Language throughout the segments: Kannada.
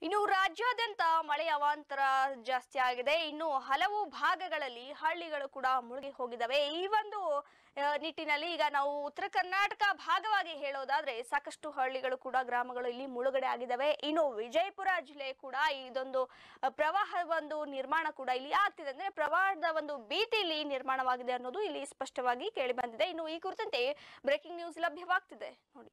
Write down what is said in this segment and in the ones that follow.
ಇನ್ನು ರಾಜ್ಯಾದ್ಯಂತ ಮಳೆಯ ಅವಾಂತರ ಜಾಸ್ತಿ ಆಗಿದೆ ಇನ್ನು ಹಲವು ಭಾಗಗಳಲ್ಲಿ ಹಳ್ಳಿಗಳು ಕೂಡ ಮುಳುಗಿ ಹೋಗಿದ್ದಾವೆ ಈ ಒಂದು ಆ, ನಿಟ್ಟಿನಲ್ಲಿ ಈಗ ನಾವು ಉತ್ತರ ಕರ್ನಾಟಕ ಭಾಗವಾಗಿ ಹೇಳೋದಾದ್ರೆ ಸಾಕಷ್ಟು ಹಳ್ಳಿಗಳು ಕೂಡ ಗ್ರಾಮಗಳು ಇಲ್ಲಿ ಮುಳುಗಡೆ ಆಗಿದ್ದಾವೆ ಇನ್ನು ವಿಜಯಪುರ ಜಿಲ್ಲೆ ಕೂಡ ಇದೊಂದು ಆ, ಪ್ರವಾಹ ಒಂದು ನಿರ್ಮಾಣ ಕೂಡ ಇಲ್ಲಿ ಆಗ್ತಿದೆ ಅಂದ್ರೆ ಪ್ರವಾಹದ ಒಂದು ಭೀತಿ ಇಲ್ಲಿ ನಿರ್ಮಾಣವಾಗಿದೆ ಅನ್ನೋದು ಇಲ್ಲಿ ಸ್ಪಷ್ಟವಾಗಿ ಕೇಳಿ ಬಂದಿದೆ ಇನ್ನು ಈ ಕುರಿತಂತೆ ಬ್ರೇಕಿಂಗ್ ನ್ಯೂಸ್ ಲಭ್ಯವಾಗ್ತಿದೆ ನೋಡಿ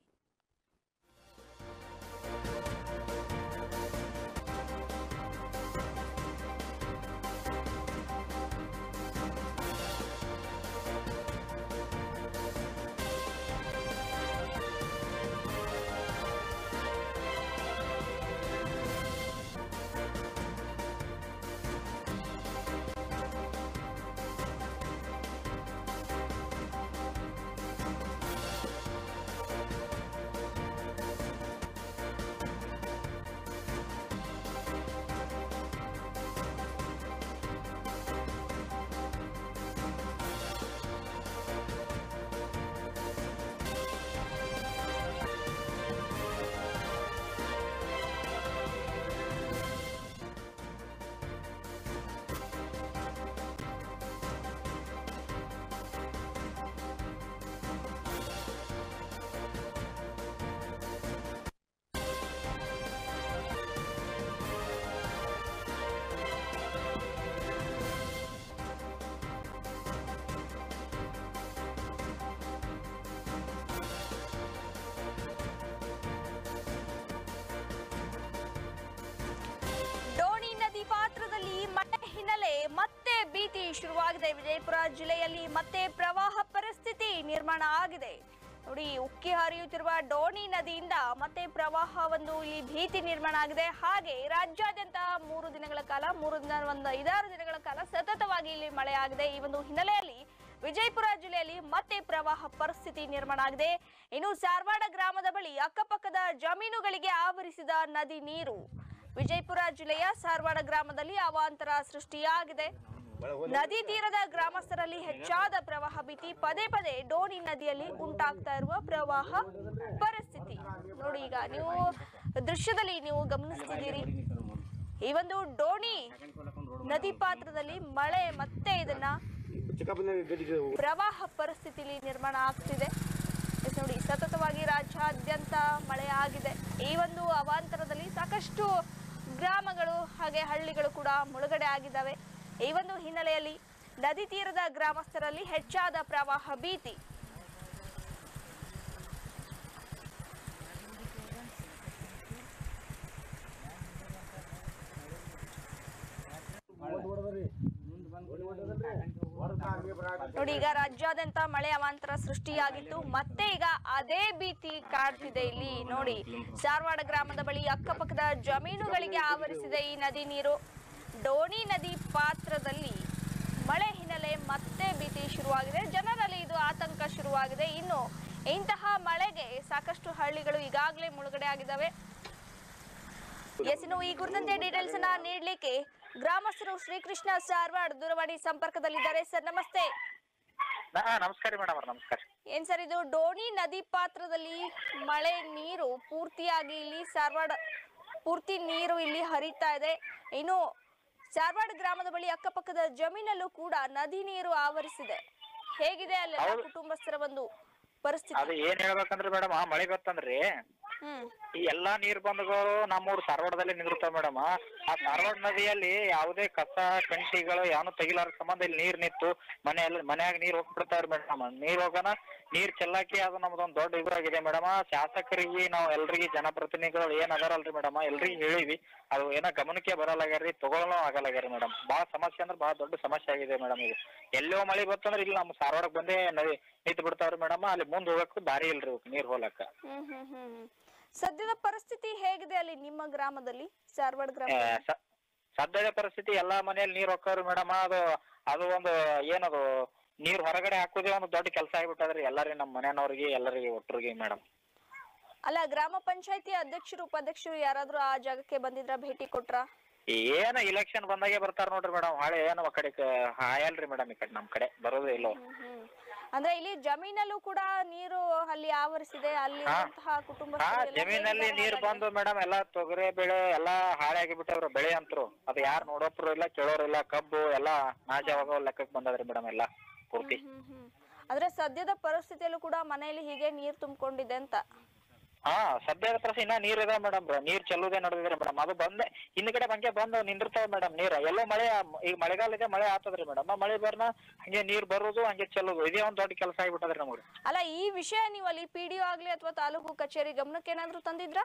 ಡೋಣಿ ನದಿ ಪಾತ್ರದಲ್ಲಿ ಮಳೆ ಹಿನ್ನೆಲೆ ಮತ್ತೆ ಭೀತಿ ಶುರುವಾಗಿದೆ ವಿಜಯಪುರ ಜಿಲ್ಲೆಯಲ್ಲಿ ಮತ್ತೆ ಪ್ರವಾಹ ಪರಿಸ್ಥಿತಿ ನಿರ್ಮಾಣ ಆಗಿದೆ ನೋಡಿ ಉಕ್ಕಿ ಹರಿಯುತ್ತಿರುವ ಡೋಣಿ ನದಿಯಿಂದ ಮತ್ತೆ ಪ್ರವಾಹ ಒಂದು ಇಲ್ಲಿ ಭೀತಿ ನಿರ್ಮಾಣ ಆಗಿದೆ ಹಾಗೆ ರಾಜ್ಯಾದ್ಯಂತ ಮೂರು ದಿನಗಳ ಕಾಲ ಮೂರು ದಿನ ಒಂದು ಐದಾರು ದಿನಗಳ ಕಾಲ ಸತತವಾಗಿ ಇಲ್ಲಿ ಮಳೆ ಆಗಿದೆ ಈ ಒಂದು ಹಿನ್ನೆಲೆಯಲ್ಲಿ ವಿಜಯಪುರ ಜಿಲ್ಲೆಯಲ್ಲಿ ಮತ್ತೆ ಪ್ರವಾಹ ಪರಿಸ್ಥಿತಿ ನಿರ್ಮಾಣ ಆಗಿದೆ ಇನ್ನು ಸಾರವಾಡ ಗ್ರಾಮದ ಬಳಿ ಅಕ್ಕಪಕ್ಕದ ಜಮೀನುಗಳಿಗೆ ಆವರಿಸಿದ ನದಿ ನೀರು ವಿಜಯಪುರ ಜಿಲ್ಲೆಯ ಸಾರವಾಡ ಗ್ರಾಮದಲ್ಲಿ ಅವಾಂತರ ಸೃಷ್ಟಿಯಾಗಿದೆ ನದಿ ತೀರದ ಗ್ರಾಮಸ್ಥರಲ್ಲಿ ಹೆಚ್ಚಾದ ಪ್ರವಾಹ ಭೀತಿ ಪದೇ ಪದೇ ಡೋಣಿ ನದಿಯಲ್ಲಿ ಉಂಟಾಗ್ತಾ ಇರುವ ಪ್ರವಾಹ ಪರಿಸ್ಥಿತಿ ನೋಡಿ ಈಗ ನೀವು ದೃಶ್ಯದಲ್ಲಿ ನೀವು ಗಮನಿಸ್ತಿದ್ದೀರಿ ಈ ಒಂದು ಡೋಣಿ ನದಿ ಪಾತ್ರದಲ್ಲಿ ಮಳೆ ಮತ್ತೆ ಇದನ್ನ ಪ್ರವಾಹ ಪರಿಸ್ಥಿತಿಲಿ ನಿರ್ಮಾಣ ಆಗ್ತಿದೆ ಎಸ್ ನೋಡಿ ಸತತವಾಗಿ ರಾಜ್ಯಾದ್ಯಂತ ಮಳೆ ಆಗಿದೆ ಈ ಒಂದು ಅವಾಂತರದಲ್ಲಿ ಸಾಕಷ್ಟು ಗ್ರಾಮಗಳು ಹಾಗೆ ಹಳ್ಳಿಗಳು ಕೂಡ ಮುಳುಗಡೆ ಆಗಿದ್ದಾವೆ ಈ ಒಂದು ಹಿನ್ನೆಲೆಯಲ್ಲಿ ನದಿ ತೀರದ ಗ್ರಾಮಸ್ಥರಲ್ಲಿ ಹೆಚ್ಚಾದ ಪ್ರವಾಹ ಭೀತಿ ನೋಡಿ ಈಗ ರಾಜ್ಯಾದ್ಯಂತ ಮಳೆ ಅವಾಂತರ ಸೃಷ್ಟಿಯಾಗಿತ್ತು ಮತ್ತೆ ಈಗ ಅದೇ ಭೀತಿ ಕಾಡ್ತಿದೆ ಇಲ್ಲಿ ನೋಡಿ ಸಾರವಾಡ ಗ್ರಾಮದ ಬಳಿ ಅಕ್ಕಪಕ್ಕದ ಜಮೀನುಗಳಿಗೆ ಆವರಿಸಿದೆ ಈ ನದಿ ನೀರು ಡೋಣಿ ನದಿ ಪಾತ್ರದಲ್ಲಿ ಮಳೆ ಹಿನ್ನೆಲೆ ಮತ್ತೆ ಭೀತಿ ಶುರುವಾಗಿದೆ ಜನರಲ್ಲಿ ಇದು ಆತಂಕ ಶುರುವಾಗಿದೆ ಇನ್ನು ಇಂತಹ ಮಳೆಗೆ ಸಾಕಷ್ಟು ಹಳ್ಳಿಗಳು ಈಗಾಗಲೇ ಮುಳುಗಡೆ ಆಗಿದ್ದಾವೆ ಎಸ್ ಇನ್ನು ಈ ಕುರಿತಂತೆ ಡೀಟೇಲ್ಸ್ ಅನ್ನ ನೀಡಲಿಕ್ಕೆ ಗ್ರಾಮಸ್ಥರು ಶ್ರೀಕೃಷ್ಣ ಸಾರವಾಡ್ ದೂರವಾಣಿ ಸಂಪರ್ಕದಲ್ಲಿದ್ದಾರೆ ಸರ್ ನಮಸ್ತೆ ಹಾ ನಮಸ್ಕಾರ ಮೇಡಮ್ ಅವ್ರ ನಮಸ್ಕಾರ ಏನ್ ಸರ್ ಇದು ಡೋಣಿ ನದಿ ಪಾತ್ರದಲ್ಲಿ ಮಳೆ ನೀರು ಪೂರ್ತಿಯಾಗಿ ಇಲ್ಲಿ ಸಾರವಾಡ ಪೂರ್ತಿ ನೀರು ಇಲ್ಲಿ ಹರಿತಾ ಇದೆ ಇನ್ನು ಸಾರವಾಡ ಗ್ರಾಮದ ಬಳಿ ಅಕ್ಕಪಕ್ಕದ ಜಮೀನಲ್ಲೂ ಕೂಡ ನದಿ ನೀರು ಆವರಿಸಿದೆ ಹೇಗಿದೆ ಅಲ್ಲೆಲ್ಲ ಹೌದು. ಕುಟುಂಬಸ್ಥರ ಒಂದು ಪರಿಸ್ಥಿತಿ ಅದು ಏನ್ ಹೇಳ್ಬೇಕಂದ್ರೆ ಮೇಡಮ್ ಮಳೆ ಬತ್ತಂದ್ರಿ ಹ್ಮ್ ಈ ಎಲ್ಲಾ ನೀರ್ ಬಂದ್ಗಳು ನಮ್ಮೂರ್ ಧಾರವಾಡದಲ್ಲಿ ನಿಂದಿರ್ತಾವ ಮೇಡಮ್ ಆ ಧಾರವಾಡ ನದಿಯಲ್ಲಿ ಯಾವುದೇ ಕಸ ಕಂಟಿಗಳು ಯಾವನು ತೆಗಿಲಾರ ಸಂಬಂಧ ಇಲ್ಲಿ ನೀರ್ ನಿಂತು ಮನೆಯಲ್ಲಿ ಮನ್ಯಾಗ ನೀರ್ ಹೋಗ್ಬಿಡ್ತಾವ್ರಿ ಮೇಡಮ್ ನೀರ್ ಹೋಗನ ನೀರ್ ಚೆಲ್ಲಾಕಿ ಅದು ನಮ್ದೊಂದ್ ದೊಡ್ಡ ಇದಾಗಿದೆ ಮೇಡಮ್ ಶಾಸಕರಿಗೆ ನಾವು ಎಲ್ರಿಗೆ ಜನಪ್ರತಿನಿಧಿಗಳು ಏನ್ ಅದಾರಲ್ರಿ ಮೇಡಮ್ ಎಲ್ರಿಗೆ ಹೇಳಿವಿ ಅದು ಏನೋ ಗಮನಕ್ಕೆ ಬರಲ್ಲಾಗ್ಯಾರಿ ತಗೊಳ್ಳೋ ಆಗಲ್ಲಾಗ್ಯಾರಿ ಮೇಡಮ್ ಭಾಳ ಸಮಸ್ಯೆ ಅಂದ್ರೆ ಭಾಳ ದೊಡ್ಡ ಸಮಸ್ಯೆ ಆಗಿದೆ ಮೇಡಮ್ ಇದು ಎಲ್ಲೋ ಮಳೆ ಬತ್ತಂದ್ರೆ ಇಲ್ಲಿ ನಮ್ಮ ಧಾರವಾಡಕ್ಕೆ ಬಂದೇ ನದಿ ನಿಂತು ಬಿಡ್ತಾವ್ರಿ ಮೇಡಮ್ ಅಲ್ಲಿ ಮುಂದೆ ಹೋಗಕ್ಕೂ ದಾರಿ ಇಲ್ರಿ ಇವಕ್ಕೆ ನೀರ್ ಹೋಲಕ್ಕ ಹ್ಮ್ ಹ್ಮ್ ಹ್ಮ್ ಹ್ಮ್. ಸದ್ಯದ ಪರಿಸ್ಥಿತಿ ಹೇಗಿದೆ ಅಲ್ಲಿ ನಿಮ್ಮ ಗ್ರಾಮದಲ್ಲಿ ಸಾರವಾಡ ಗ್ರಾಮ ಏ, ಸ- ಸದ್ಯದ ಪರಿಸ್ಥಿತಿ ಎಲ್ಲಾ ಮನೆಯಲ್ಲಿ ನೀರ್ ಹೋಗ್ತಾವ್ರಿ ಮೇಡಮ್ ಅದು ಅದು ಒಂದು ಏನದು ನೀರ್ ಹೊರಗಡೆ ಹಾಕೋದೇ ಒಂದು ದೊಡ್ಡ ಕೆಲಸ ಆಗ್ಬಿಟ್ಟದ್ರಿ ಎಲ್ಲಾರಿ ನಮ್ಮ ಮನೆಯವ್ರಿಗೆ ಎಲ್ಲರಿಗೆ ಒಟ್ಟರಿಗೆ ಮೇಡಮ್ ಅಲ್ಲ ಗ್ರಾಮ ಪಂಚಾಯತಿ ಅಧ್ಯಕ್ಷರು ಉಪಾಧ್ಯಕ್ಷರು ಯಾರಾದ್ರೂ ಆ ಜಾಗಕ್ಕೆ ಬಂದಿದ್ರ ಭೇಟಿ ಕೊಟ್ರ ಏನ ಇಲೆಕ್ಷನ್ ಬಂದಾಗೆ ಬರ್ತಾರ ನೋಡ್ರಿ ಮೇಡಮ್ ಹಾಳೆ ಏನು ಆ ಕಡೆ ಹಾಯಲ್ರಿ ಮೇಡಮ್ ಈ ಕಡೆ ನಮ್ ಕಡೆ ಬರೋದೇ ಇಲ್ಲೋ ಹ್ಮ್ ಹ್ಮ್ ಅಂದ್ರೆ ಇಲ್ಲಿ ಜಮೀನಲ್ಲೂ ಕೂಡ ನೀರು ಅಲ್ಲಿ ಆವರಿಸಿದೆ ಅಲ್ಲಿರುವಂತಹ ಹಾ ಕುಟುಂಬಸ್ಥರು ಎಲ್ಲ ಜಮೀನಲ್ಲಿ ಹೇಗಿದ್ದಾರೆ ನೀರ್ ಹಾಗಾದ್ರೆ? ಬಂದು ಮೇಡಮ್ ಎಲ್ಲಾ ತೊಗರಿ ಬೆಳೆ ಎಲ್ಲಾ ಹಾಳಾಗಿ ಬಿಟ್ಟವ್ರ ಬೆಳೆ ಅಂತರು ಅದ್ ಯಾರು ನೋಡೋಪ್ರು ಇಲ್ಲ ಕೇಳೋರು ಇಲ್ಲ ಕಬ್ಬು ಎಲ್ಲಾ ನಾಶವಾಗ ಲೆಕ್ಕಕ್ಕೆ ಬಂದದ್ರಿ ಮೇಡಮ್ ಎಲ್ಲಾ ಪೂರ್ತಿ ಹ್ಮ್, ಹ್ಮ್, ಹ್ಮ್. ಅಂದ್ರೆ ಸದ್ಯದ ಪರಿಸ್ಥಿತಿಯಲ್ಲೂ ಕೂಡ ಮನೆಯಲ್ಲಿ ಹೀಗೆ ನೀರ್ ತುಂಬಿಕೊಂಡಿದೆ ಅಂತ ಹಾ ಸದ್ಯದ ಪ್ರಶ್ನೆ ಇನ್ನ ನೀರ್ ಇದೆ ಮೇಡಮ್ ನೀರ್ ಚೆಲ್ಲುದೇ ನಡೆದಿದ್ರಿ ಮೇಡಮ್ ಅದು ಬಂದೆ ಹಿಂದ್ಗಡೆ ಹಂಗೆ ಬಂದು ನಿಂದಿರ್ತಾವ ಮೇಡಮ್ ನೀರ್ ಎಲ್ಲೋ ಮಳೆ ಈಗ ಮಳೆಗಾಲ ಇದೆ ಮಳೆ ಆತದ್ರಿ ಮೇಡಮ್ ಮಳೆ ಬರ್ನ ಹಂಗೆ ನೀರ್ ಬರೋದು ಹಂಗೆ ಚೆಲ್ಲೋದು ಇದೇ ಒಂದ್ ದೊಡ್ಡ ಕೆಲಸ ಆಗ್ಬಿಟ್ಟದ್ರಿ ನಮ್ಗೆ ಅಲ್ಲ ಈ ವಿಷಯ ನೀವು ಅಲ್ಲಿ ಪಿ ಡಿ ಆಗ್ಲಿ ಅಥವಾ ತಾಲೂಕು ಕಚೇರಿ ಗಮನಕ್ಕೆ ಏನಾದ್ರು ತಂದಿದ್ರಾ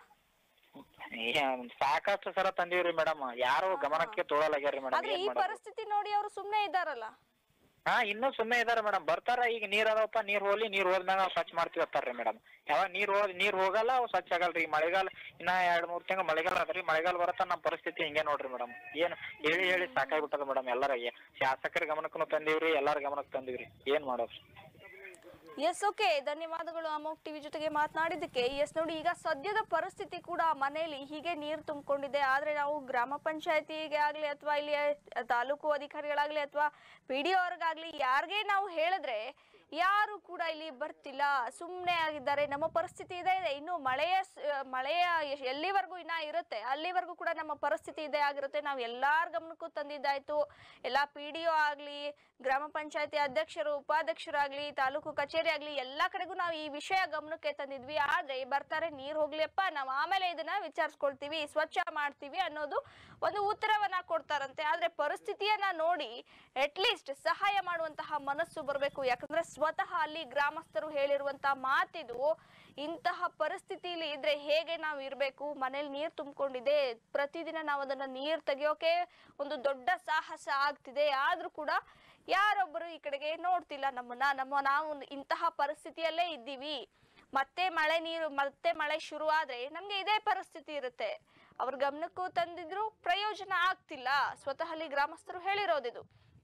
ಸಾಕಷ್ಟು ಸರ ತಂದೀವ್ರಿ ಮೇಡಮ್ ಯಾರು ಗಮನಕ್ಕೆ ತೊಗೊಳಲಾಗ್ಯಾರಿ ಮೇಡಮ್ ಆದ್ರೆ ಏನ್ ಈ ಮಾಡೋದು ಪರಿಸ್ಥಿತಿ ನೋಡಿ ಅವರು ಸುಮ್ನೆ ಇದ್ದಾರಲ್ಲ ಹಾ ಇನ್ನೂ ಸುಮ್ಮನೆ ಇದಾರೆ ಮೇಡಮ್ ಬರ್ತಾರ ಈಗ ನೀರ್ ಅದಾವಪ್ಪ ನೀರ್ ಹೋಗ್ಲಿ ನೀರ್ ಹೋದ್ಮ್ಯಾಗ ನಾವ್ ಸ್ವಚ್ಛ ಮಾಡ್ತೀವಿ ಅಂತಾರ್ರಿ ಮೇಡಮ್ ಯಾವಾಗ ನೀರ್ ಹೋದ್ ನೀರ್ ಹೋಗಲ್ಲ ಅವು ಸ್ವಚ್ಛ ಆಗಲ್ರಿ ಈಗ ಮಳೆಗಾಲ ಇನ್ನ ಎರಡ್ ಮೂರ್ ತಿಂಗಳು ಮಳೆಗಾಲ ಅದ್ರಿ ಮಳೆಗಾಲ ಬರತ್ತ ನಮ್ಮ ಪರಿಸ್ಥಿತಿ ಹಿಂಗೆ ನೋಡ್ರಿ ಮೇಡಮ್ ಏನ್ ಹೇಳಿ ಹೇಳಿ ಸಾಕಾಗ್ಬಿಟ್ಟದ ಮೇಡಮ್ ಎಲ್ಲರಿಗೆ ಶಾಸಕರ ಗಮನಕ್ಕೂ ತಂದೀವ್ರಿ ಎಲ್ಲಾರ ಗಮನಕ್ಕೆ ತಂದೀವ್ರಿ ಏನ್ ಮಾಡೋದು ಎಸ್ ಓಕೆ ಧನ್ಯವಾದಗಳು ಅಮೋಕ್ ಟಿವಿ ಜೊತೆಗೆ ಮಾತನಾಡಿದ್ದಕ್ಕೆ ಎಸ್ ನೋಡಿ ಈಗ ಸದ್ಯದ ಪರಿಸ್ಥಿತಿ ಕೂಡ ಮನೆಯಲ್ಲಿ ಹೀಗೆ ನೀರು ತುಂಬಿಕೊಂಡಿದೆ ಆದ್ರೆ ನಾವು ಗ್ರಾಮ ಪಂಚಾಯತಿಗೆ ಆಗ್ಲಿ ಅಥವಾ ಇಲ್ಲಿ ತಾಲೂಕು ಅಧಿಕಾರಿಗಳಾಗ್ಲಿ ಅಥವಾ ಪಿ ಡಿ ಅವ್ರಿಗಾಗ್ಲಿ ಯಾರಿಗೆ ನಾವು ಹೇಳಿದ್ರೆ ಯಾರು ಕೂಡ ಇಲ್ಲಿ ಬರ್ತಿಲ್ಲ ಸುಮ್ಮನೆ ಆಗಿದ್ದಾರೆ ನಮ್ಮ ಪರಿಸ್ಥಿತಿ ಇದೆ ಇದೆ ಇನ್ನು ಮಳೆಯ ಸ್- ಮಳೆಯ ಎಶ್- ಎಲ್ಲಿವರೆಗೂ ಇನ್ನ ಇರುತ್ತೆ ಅಲ್ಲಿವರೆಗೂ ಕೂಡ ನಮ್ಮ ಪರಿಸ್ಥಿತಿ ಇದೆ ಆಗಿರುತ್ತೆ ನಾವು ಎಲ್ಲಾರ ಗಮನಕ್ಕೂ ತಂದಿದ್ದಾಯ್ತು ಎಲ್ಲ ಪಿ ಡಿ ಒ ಆಗ್ಲಿ ಗ್ರಾಮ ಪಂಚಾಯತಿ ಅಧ್ಯಕ್ಷರು ಉಪಾಧ್ಯಕ್ಷರಾಗ್ಲಿ ತಾಲೂಕು ಕಚೇರಿ ಆಗ್ಲಿ ಎಲ್ಲಾ ಕಡೆಗೂ ನಾವು ಈ ವಿಷಯ ಗಮನಕ್ಕೆ ತಂದಿದ್ವಿ ಆದ್ರೆ ಬರ್ತಾರೆ ನೀರ್ ಹೋಗ್ಲಿಯಪ್ಪ ನಾವು ಆಮೇಲೆ ಇದನ್ನ ವಿಚಾರಿಸ್ಕೊಳ್ತೀವಿ ಸ್ವಚ್ಛ ಮಾಡ್ತೀವಿ ಅನ್ನೋದು ಒಂದು ಉತ್ತರವನ್ನ ಕೊಡ್ತಾರಂತೆ ಆದ್ರೆ ಪರಿಸ್ಥಿತಿಯನ್ನ ನೋಡಿ ಅಟ್ಲೀಸ್ಟ್ ಸಹಾಯ ಮಾಡುವಂತಹ ಮನಸ್ಸು ಬರಬೇಕು ಯಾಕಂದ್ರೆ ಸ್ವತಃ ಅಲ್ಲಿ ಗ್ರಾಮಸ್ಥರು ಹೇಳಿರುವಂತಹ ಮಾತಿದು ಇಂತಹ ಪರಿಸ್ಥಿತಿಲಿ ಇದ್ರೆ ಹೇಗೆ ನಾವು ಇರ್ಬೇಕು ಮನೇಲಿ ನೀರ್ ತುಂಬಿಕೊಂಡಿದೆ ಪ್ರತಿದಿನ ನಾವು ಅದನ್ನ ನೀರ್ ತೆಗಿಯೋಕೆ ಒಂದು ದೊಡ್ಡ ಸಾಹಸ ಆಗ್ತಿದೆ ಆದ್ರೂ ಕೂಡ ಯಾರೊಬ್ಬರು ಈ ಕಡೆಗೆ ನೋಡ್ತಿಲ್ಲ ನಮ್ಮನ್ನ ನಮ್ಮ ನಾವು ಇಂತಹ ಪರಿಸ್ಥಿತಿಯಲ್ಲೇ ಇದ್ದೀವಿ ಮತ್ತೆ ಮಳೆ ನೀರು ಮತ್ತೆ ಮಳೆ ಶುರು ಆದ್ರೆ ನಮ್ಗೆ ಇದೇ ಪರಿಸ್ಥಿತಿ ಇರುತ್ತೆ ಅವ್ರ ಗಮನಕ್ಕೂ ತಂದಿದ್ರು ಪ್ರಯೋಜನ ಆಗ್ತಿಲ್ಲ ಸ್ವತಃ ಅಲ್ಲಿ ಗ್ರಾಮಸ್ಥರು ಹೇಳಿರೋದಿದು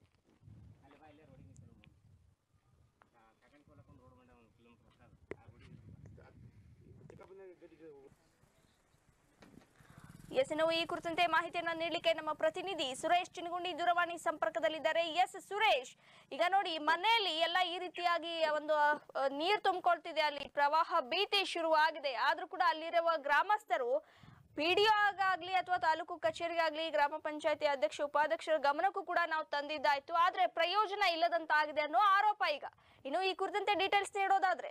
ಎಸ್ ಇನ್ನು ಈ ಕುರಿತಂತೆ ಮಾಹಿತಿಯನ್ನ ನೀಡಲಿಕ್ಕೆ ನಮ್ಮ ಪ್ರತಿನಿಧಿ ಸುರೇಶ್ ಚಿನಗುಂಡಿ ದೂರವಾಣಿ ಸಂಪರ್ಕದಲ್ಲಿದ್ದಾರೆ ಎಸ್ ಸುರೇಶ್ ಈಗ ನೋಡಿ ಮನೆಯಲ್ಲಿ ಎಲ್ಲ ಈ ರೀತಿಯಾಗಿ ಒಂದು ಅಹ್, ನೀರ್ ತುಂಬಿಕೊಳ್ತಿದೆ ಅಲ್ಲಿ ಪ್ರವಾಹ ಭೀತಿ ಶುರು ಆಗಿದೆ ಆದ್ರೂ ಕೂಡ ಅಲ್ಲಿರುವ ಗ್ರಾಮಸ್ಥರು ಪಿಡಿಒ ಆಗ್ಲಿ ಅಥವಾ ತಾಲೂಕು ಕಚೇರಿಗಾಗ್ಲಿ ಗ್ರಾಮ ಪಂಚಾಯತಿ ಅಧ್ಯಕ್ಷ ಉಪಾಧ್ಯಕ್ಷರ ಗಮನಕ್ಕೂ ಕೂಡ ನಾವು ತಂದಿದ್ದಾಯ್ತು ಆದ್ರೆ ಪ್ರಯೋಜನ ಇಲ್ಲದಂತಾಗಿದೆ ಅನ್ನೋ ಆರೋಪ ಈಗ ಇನ್ನು ಈ ಕುರಿತಂತೆ ಡೀಟೇಲ್ಸ್ ನೀಡೋದಾದ್ರೆ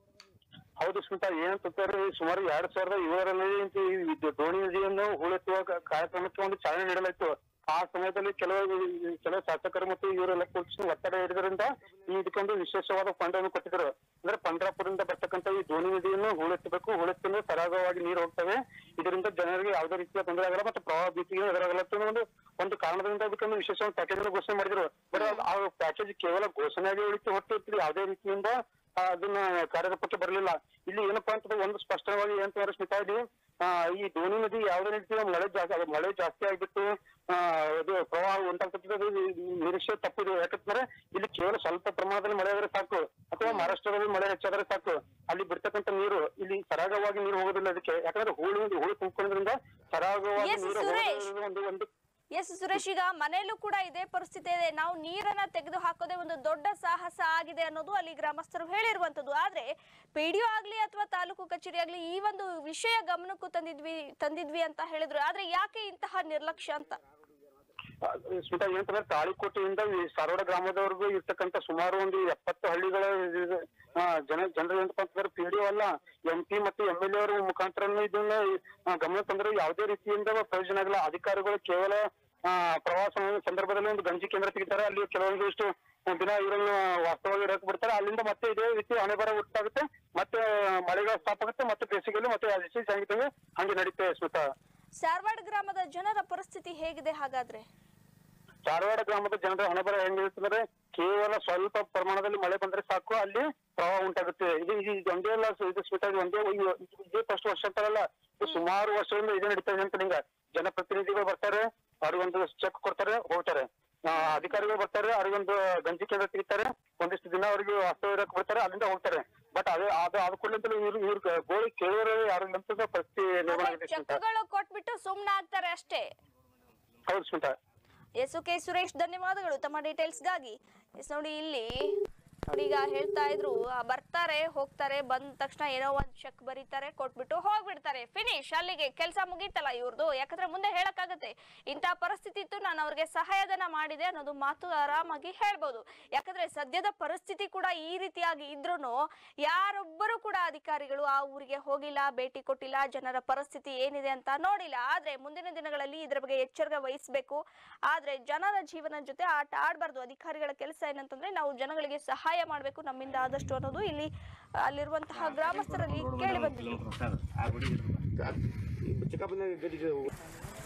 ಹೌದು ಸ್ಮಿತಾ ಏನಂತಾರೆ ಸುಮಾರು ಎರಡ್ ಸಾವಿರದ ಏಳರಲ್ಲಿ ಇಂತ ಈ ವಿದ್ಯು- ದೋಣಿ ನದಿಯನ್ನು ಹೂಳೆತ್ತುವ ಕ- ಕಾರ್ಯಕ್ರಮಕ್ಕೆ ಒಂದು ಚಾಲನೆ ನೀಡಲಾಯಿತು ಆ ಸಮಯದಲ್ಲಿ ಕೆಲವು ಕೆಲವು ಶಾಸಕರು ಮತ್ತು ಇವರೆಲ್ಲ ಕೂಡಿಸಿ ಒತ್ತಡ ಹಿಡಿದ್ರಿಂದ ಈ ಇದಕ್ಕೊಂದು ವಿಶೇಷವಾದ ಫಂಡ್ ಅನ್ನು ಕೊಟ್ಟಿದ್ರು ಅಂದ್ರೆ ಪಂಡ್ರಾಪುರದಿಂದ ಬರ್ತಕ್ಕಂಥ ಈ ದೋಣಿ ನದಿಯನ್ನು ಹೂಳೆತ್ತಬೇಕು ಹೂಳೆತ್ತಿದ್ರೆ ಸರಾಗವಾಗಿ ನೀರು ಹೋಗ್ತವೆ ಇದರಿಂದ ಜನರಿಗೆ ಯಾವುದೇ ರೀತಿಯ ತೊಂದರೆ ಆಗಲ್ಲ ಮತ್ತು ಪ್ರವಾಹ ಭೀತಿಗೆ ಎದುರಾಗಲ್ಲ ಅಂತ ಒಂದು ಒಂದು ಕಾರಣದಿಂದ ಅದಕ್ಕೊಂದು ವಿಶೇಷವಾದ ಪ್ಯಾಕೇಜ್ ಘೋಷಣೆ ಮಾಡಿದ್ರು ಬಟ್ ಆ ಪ್ಯಾಕೇಜ್ ಕೇವಲ ಘೋಷಣೆಯಾಗಿ ಉಳಿತು ಹೊರತು ಯಾವುದೇ ರೀತಿಯಿಂದ ಆ, ಅದನ್ನ ಕಾರ್ಯರೂಪಕ್ಕೆ ಬರಲಿಲ್ಲ ಇಲ್ಲಿ ಏನಪ್ಪಾ ಅಂತಂದ್ರೆ ಒಂದು ಸ್ಪಷ್ಟವಾಗಿ ಏನಂತಂದ್ರೆ ಸ್ಮಿತಾ ಇಲ್ಲಿ ಆ, ಈ ದೋಣಿ ನದಿ ಯಾವುದೇ ರೀತಿಯ ಮಳೆ ಜಾಸ್ತಿ ಅದು ಮಳೆ ಜಾಸ್ತಿ ಆಗ್ಬಿಟ್ಟು ಆ, ಇದು ಪ್ರವಾಹ ಉಂಟಾಗ್ತದೆ ಅದು ನಿರೀಕ್ಷೆ ತಪ್ಪಿದೆ ಯಾಕಂತಂದ್ರೆ ಇಲ್ಲಿ ಕೇವಲ ಸ್ವಲ್ಪ ಪ್ರಮಾಣದಲ್ಲಿ ಮಳೆ ಆದ್ರೆ ಸಾಕು ಅಥವಾ ಮಹಾರಾಷ್ಟ್ರದಲ್ಲಿ ಮಳೆ ಹೆಚ್ಚಾದ್ರೆ ಸಾಕು ಅಲ್ಲಿ ಬಿಡ್ತಕ್ಕಂಥ ನೀರು ಇಲ್ಲಿ ಸರಾಗವಾಗಿ ನೀರು ಹೋಗೋದಿಲ್ಲ ಅದಕ್ಕೆ ಯಾಕಂದ್ರೆ ಹೂಳು ಹೂಳು ತುಂಬಿಕೊಳ್ಳೋದ್ರಿಂದ ಸರಾಗವಾಗಿ Yes, ನೀರು ಸುರೇಶ್. ಹೋಗೋದ್ರಿಂದ ಒಂದು ಒಂದು ಎಸ್ ಸುರೇಶ್ ಈಗ ಮನೆಯಲ್ಲೂ ಕೂಡ ಇದೇ ಪರಿಸ್ಥಿತಿ ಇದೆ ನಾವು ನೀರನ್ನ ತೆಗೆದು ಹಾಕೋದೇ ಒಂದು ದೊಡ್ಡ ಸಾಹಸ ಆಗಿದೆ ಅನ್ನೋದು ಅಲ್ಲಿ ಗ್ರಾಮಸ್ಥರು ಹೇಳಿರುವಂತದ್ದು ಆದ್ರೆ ಪಿಡಿಒ ಆಗ್ಲಿ ಅಥವಾ ತಾಲೂಕು ಕಚೇರಿ ಆಗ್ಲಿ ಈ ಒಂದು ವಿಷಯ ಗಮನಕ್ಕೂ ತಂದಿದ್ವಿ ತಂದಿದ್ವಿ ಅಂತ ಹೇಳಿದ್ರು ಆದ್ರೆ ಯಾಕೆ ಇಂತಹ ನಿರ್ಲಕ್ಷ್ಯ ಅಂತ ಸ್ಮಿತಾ ಏನಂತಂದ್ರೆ ತಾಳಿಕೋಟೆಯಿಂದ ಈ ಸಾರೋಡ ಗ್ರಾಮದವರೆಗೂ ಇರ್ತಕ್ಕಂಥ ಸುಮಾರು ಒಂದು ಎಪ್ಪತ್ತು ಹಳ್ಳಿಗಳ ಇದು, ಆ, ಜನ ಜನರು ಏನಪ್ಪ ಅಂತಂದ್ರೆ ಪಿ ಡಿ ಅಲ್ಲ ಎಂ ಪಿ ಮತ್ತು ಎಂ ಎಲ್ ಎ ಅವರ ಮುಖಾಂತರ ಇದನ್ನ ಆ, ಗಮನ ತಂದ್ರೆ ಯಾವುದೇ ರೀತಿಯಿಂದ ಪ್ರಯೋಜನ ಆಗಿಲ್ಲ ಅಧಿಕಾರಿಗಳು ಕೇವಲ ಆ, ಪ್ರವಾಸ ಸಂದರ್ಭದಲ್ಲಿ ಒಂದು ಗಂಜಿ ಕೇಂದ್ರ ತೆಗಿತಾರೆ ಅಲ್ಲಿ ಕೆಲವೊಂದಿಷ್ಟು ದಿನ ಇವರನ್ನು ವಾಸ್ತವವಾಗಿ ಇರಕ್ ಬಿಡ್ತಾರೆ ಅಲ್ಲಿಂದ ಮತ್ತೆ ಇದೇ ರೀತಿ ಹಣೆ ಬರ ಉಂಟಾಗುತ್ತೆ ಮತ್ತೆ ಮಳೆಗಾಲ ಸ್ಟಾಪ್ ಆಗುತ್ತೆ ಮತ್ತೆ ಬೇಸಿಗೆಯಲ್ಲಿ ಮತ್ತೆ ಅದೇ ಸಂಗೀತವೇ ಹಂಗೆ ನಡೀತೆ ಸ್ಮಿತಾ ಸಾರವಾಡ ಗ್ರಾಮದ ಜನರ ಪರಿಸ್ಥಿತಿ ಹೇಗಿದೆ ಹಾಗಾದ್ರೆ ಧಾರವಾಡ ಗ್ರಾಮದ ಜನರ ಹಣಬರ ಹೆಂಗಿರ್ತಂದ್ರೆ ಕೇವಲ ಸ್ವಲ್ಪ ಪ್ರಮಾಣದಲ್ಲಿ ಮಳೆ ಬಂದ್ರೆ ಸಾಕು ಅಲ್ಲಿ ಪ್ರವಾಹ ಉಂಟಾಗುತ್ತೆ ಇದು ಇದು ಇದು ಒಂದೇ ಅಲ್ಲ ಇದು ಸ್ಮಿತಾ ಇದು ಒಂದೇ ಇದು- ಇದೇ ಫಸ್ಟ್ ವರ್ಷ ಅಂತಾರಲ್ಲ ಇದು ಸುಮಾರು ವರ್ಷದಿಂದ ಇದೇ ನಡೀತಾ ಇದೆ ಅಂತ ನಿಂಗ ಜನಪ್ರತಿನಿಧಿಗಳು ಬರ್ತಾರೆ ಅವ್ರಿಗೊಂದು ಚೆಕ್ ಕೊಡ್ತಾರೆ ಹೋಗ್ತಾರೆ ಆ, ಅಧಿಕಾರಿಗಳು ಬರ್ತಾರೆ ಅವ್ರಿಗೊಂದು ಗಂಜಿ ಕೇಂದ್ರ ತೆಗಿತಾರೆ ಒಂದಿಷ್ಟು ದಿನ ಅವ್ರಿಗೆ ವಾಸ್ತವ ಇರಕ್ ಬಿಡ್ತಾರೆ ಅಲ್ಲಿಂದ ಹೋಗ್ತಾರೆ ಬಟ್ ಅದೇ ಅದು ಅದು ಕೂಡಲೇ ಇವ್ರು ಇವ್ರ ಗೋಳಿ ಕೇಳಿದ್ರೆ ಯಾರು ಅಂತ ಪರಿಸ್ಥಿತಿ ನಿರ್ಮಾಣ ಆಗಿದೆ ಸ್ಮಿತಾ ಚೆಕ್ಗಳು ಕೊಟ್ಬಿಟ್ಟು ಸುಮ್ನೆ ಆಗ್ತಾರೆ ಅಷ್ಟೇ ಹೌದು ಸ್ಮಿತಾ ಎಸ್ ಓಕೆ ಸುರೇಶ್ ಧನ್ಯವಾದಗಳು ತಮ್ಮ ಡೀಟೇಲ್ಸ್ಗಾಗಿ ಎಸ್ ನೋಡಿ ಇಲ್ಲಿ ನೋಡಿ ಈಗ ಹೇಳ್ತಾ ಇದ್ರು ಆ, ಬರ್ತಾರೆ ಹೋಗ್ತಾರೆ ಬಂದ ತಕ್ಷಣ ಏನೋ ಒಂದ್ ಚೆಕ್ ಬರೀತಾರೆ ಕೊಟ್ಬಿಟ್ಟು ಹೋಗ್ಬಿಡ್ತಾರೆ ಫಿನಿಶ್ ಅಲ್ಲಿಗೆ ಕೆಲಸ ಮುಗೀತಲ್ಲ ಇವ್ರದ್ದು ಯಾಕಂದ್ರೆ ಮುಂದೆ ಹೇಳಕ್ಕಾಗತ್ತೆ ಇಂಥ ಪರಿಸ್ಥಿತಿ ಇತ್ತು ನಾನು ಅವ್ರಿಗೆ ಸಹಾಯಧನ ಮಾಡಿದೆ ಅನ್ನೋದು ಮಾತು ಆರಾಮಾಗಿ ಹೇಳ್ಬೋದು ಯಾಕಂದ್ರೆ ಸದ್ಯದ ಪರಿಸ್ಥಿತಿ ಕೂಡ ಈ ರೀತಿಯಾಗಿ ಇದ್ರೂ ಯಾರೊಬ್ಬರು ಕೂಡ ಅಧಿಕಾರಿಗಳು ಆ ಊರಿಗೆ ಹೋಗಿಲ್ಲ ಭೇಟಿ ಕೊಟ್ಟಿಲ್ಲ ಜನರ ಪರಿಸ್ಥಿತಿ ಏನಿದೆ ಅಂತ ನೋಡಿಲ್ಲ ಆದ್ರೆ ಮುಂದಿನ ದಿನಗಳಲ್ಲಿ ಇದ್ರ ಬಗ್ಗೆ ಎಚ್ಚರಿಕೆ ವಹಿಸಬೇಕು ಆದ್ರೆ ಜನರ ಜೀವನ ಜೊತೆ ಆಟ ಆಡಬಾರ್ದು ಅಧಿಕಾರಿಗಳ ಕೆಲಸ ಏನಂತಂದ್ರೆ ನಾವು ಜನಗಳಿಗೆ ಸಹಾಯ ಮಾಡಬೇಕು ನಮ್ಮಿಂದ ಆದಷ್ಟು ಅನ್ನೋದು ಇಲ್ಲಿ ಅಲ್ಲಿರುವಂತಹ ಗ್ರಾಮಸ್ಥರಲ್ಲಿ ಕೇಳಿ ಬಂದಿದೆ ಚಿಕ್ಕಪ್ಪನ ಗದಿಗೆ